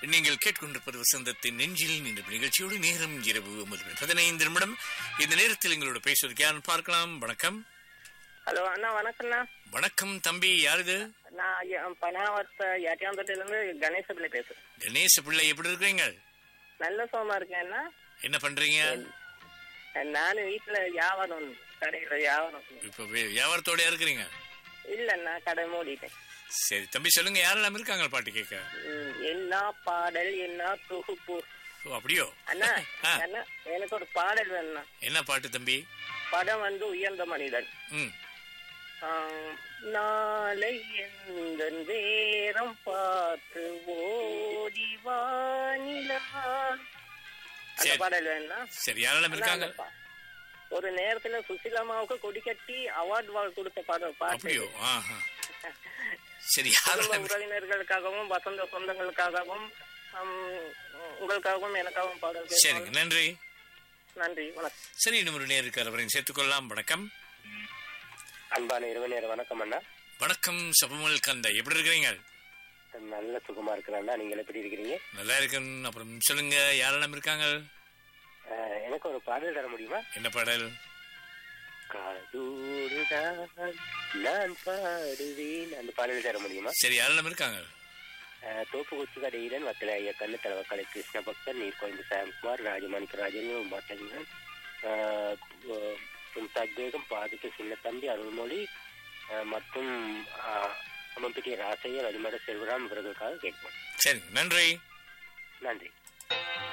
நீங்கள் கேட்கொண்டிருப்பது வசந்தத்தின் நெஞ்சில் நின்ற நிகழ்ச்சியோடு நேரம் இரவு ஒன்பது மணி பதினைந்து நிமிடம் இந்த நேரத்தில் எங்களோட பேசுவதற்கு யாரும் பார்க்கலாம் வணக்கம் ஹலோ அண்ணா வணக்கம்ண்ணா வணக்கம் தம்பி யாருது நான் ஐயா- பனாவத்த ஏட்டியாந்தட்டில இருந்து கணேச பிள்ளை பேசுறேன் கணேச பிள்ளை எப்படி இருக்கிறீங்க நல்ல சோமா இருக்கேன் அண்ணா என்ன பண்றீங்க நான் வீட்டுல வியாபாரம் கடையில வியாபாரம் இப்ப வே- வியாபாரத்தோட இருக்கிறீங்க இல்லண்ணா கடை மூடிட்டேன் சரி தம்பி சொல்லுங்க யாரெல்லாம் இருக்காங்க பாட்டு கேட்க ம், என்ன பாடல் என்ன தொகுப்பு ஓ அப்படியோ அண்ணா ஆ. அண்ணா எனக்கு ஒரு பாடல் வேணுண்ணா என்ன பாட்டு தம்பி படம் வந்து உயர்ந்த மனிதன் ம் ஆம், நாளை எந்த நேரம் பார்த்து ஓடி வானிலா அந்த சரி. பாடல் வேணுண்ணா சரி யாரெல்லாம் இருக்காங்க அண்ணா, ஒரு நேரத்துல சுசிலாமாவுக்கு கொடி கட்டி அவார்டு வாழ் கொடுத்த பாடல் பாட்டு அப்படியோ ஆஹா சரி குடும்ப யாரெல்லாம் உறவினர்களுக்காகவும் வசந்த சொந்தங்களுக்காகவும் ஆம், உங்களுக்காகவும் எனக்காகவும் பாடல் கேட்கிறேன். சரிங்க நன்றி நன்றி வணக்கம் சரி இன்னும் ஒரு நேருக்கு அவரையும் சேர்த்துக்கொள்ளலாம் வணக்கம் அன்பான இரவு நேர வணக்கம் அண்ணா வணக்கம் சபமல் கந்த எப்படி இருக்கிறீங்க நல்ல சுகமா இருக்கிறேன் நீங்கள் எப்படி இருக்கிறீங்க நல்லா இருக்கேன் அப்புறம் சொல்லுங்க யாரெல்லாம் இருக்காங்க அஹ், எனக்கு ஒரு பாடல் தர முடியுமா என்ன பாடல் காதோடுதான் நான் பாடுவேன் அந்த பாடல் தர முடியுமா சரி யாரெல்லாம் இருக்காங்க அஹ், தோப்பு கொச்சு கடையிலன் வத்தல ஐயா கண்ணு தலைவர் கலை கிருஷ்ண பக்தர் நீர்கோய்ந்து சாம்குமார் ராஜமாணிக்க ராஜன் மாட்டங்கன் சத்வேகம் பாதிக்க சின்ன தம்பி அருள்மொழி அஹ், மற்றும் அம்மம்பிட்டிய ராசையர் அடிமட செல்வராம் இவர்களுக்காக கேட்போம் சரி நன்றி நன்றி